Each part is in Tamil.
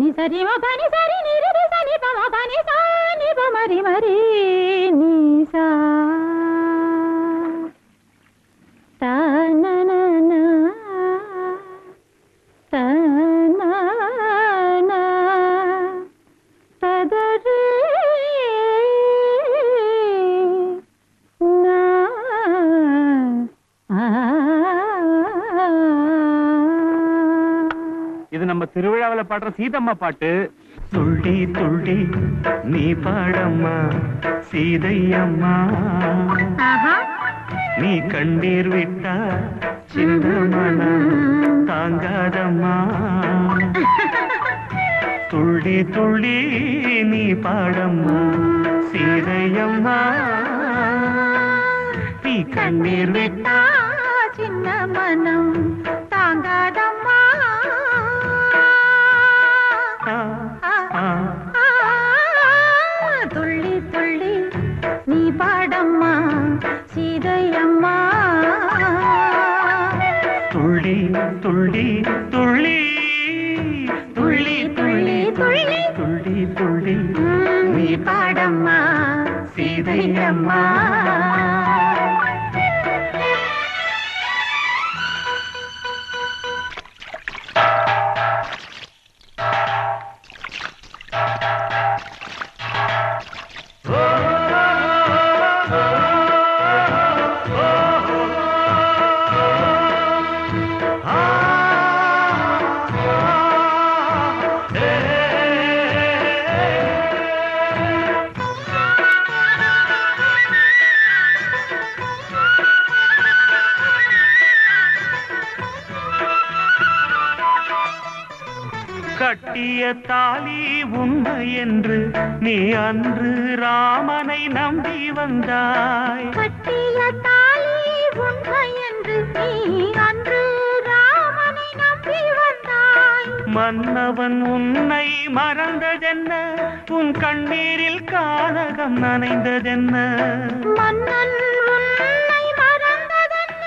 ని సరి మ పని సరి ని రి రి సని ప మ పని సా ని ప మరి మరి ని సా తా నా నా నా తా నా నా పదరి నా ఆ இது நம்ம திருவிழாவில் பாடுற சீதம்மா பாட்டு துள்ளி துள்ளி நீ பாடம்மா சீதையம்மா ஆஹா நீ கண்ணீர் விட்டா சின்ன மனம் தாங்காதம்மா துள்ளி துள்ளி நீ பாடம்மா சீதையம்மா நீ கண்ணீர் விட்டா சின்ன மனம் தாங்காதம்மா ஆ, ஆ. துள்ளி துள்ளி நீ பாடம்மா சீதையம்மா துள்ளி துள்ளி துள்ளி துள்ளி துள்ளி துள்ளி துள்ளி துள்ளி நீ பாடம்மா சீதையம்மா கட்டிய தாலி உண்மை என்று நீ அன்று ராமனை நம்பி வந்தாய் கட்டிய தாலி உண்மை என்று நீ அன்று ராமனை நம்பி வந்தாய் மன்னவன் உன்னை மறந்ததென்ன உன் கண்ணீரில் கானகம் நனைந்ததென்ன மன்னன் உன்னை மறந்ததென்ன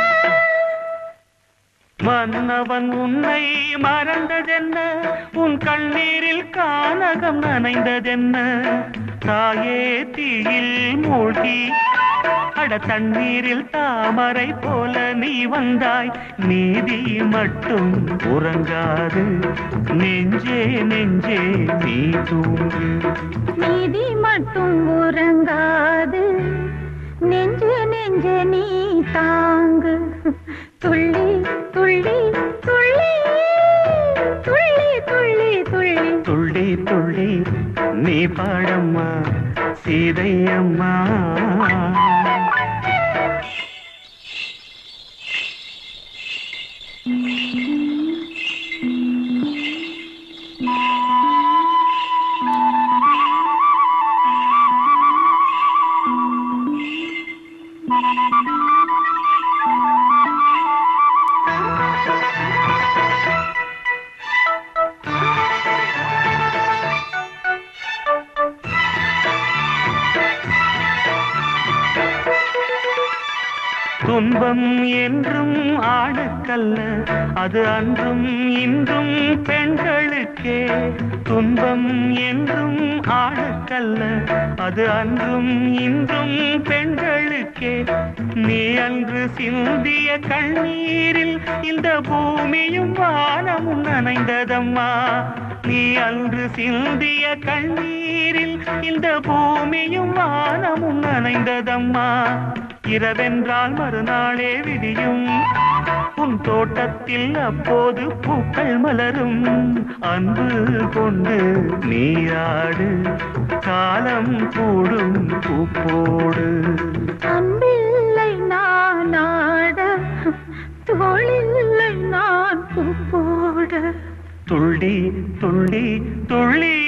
மன்னவன் உன்னை மறந்ததென்ன உன் கண்ணீரில் கானகம் நனைந்ததென்ன தாயே தீயில் மூழ்கி அட தண்ணீரில் தாமரை போல நீ வந்தாய் நீதி மட்டும் உறங்காது நெஞ்சே நெஞ்சே நீ தூங்கு நீதி மட்டும் உறங்காது நெஞ்சு நெஞ்சு நீ தாங்கு துள்ளி துள்ளி துள்ளி துள்ளி துள்ளி துள்ளி துள்ளி துள்ளி நீ பாடம்மா சீதையம்மா துன்பம் என்றும் ஆணுக்கல்ல அது அன்றும் இன்றும் பெண்களுக்கே துன்பம் என்றும் ஆணுக்கல்ல அது அன்றும் இன்றும் பெண்களுக்கே நீ அன்று சிந்திய கண்ணீரில் இந்த பூமியும் வானமும் நனைந்ததம்மா நீ அன்று சிந்திய கண்ணீரில் இந்த பூமியும் வானமும் நனைந்ததம்மா இரவென்றால் மறுநாளே விடியும் உன் தோட்டத்தில் அப்போது பூக்கள் மலரும் அன்பு கொண்டு நீராடு காலம் கூடும் பூப்போடு அன்பில்லை நான் ஆட தோளில்லை நான் பூ போட துள்ளி துள்ளி துள்ளி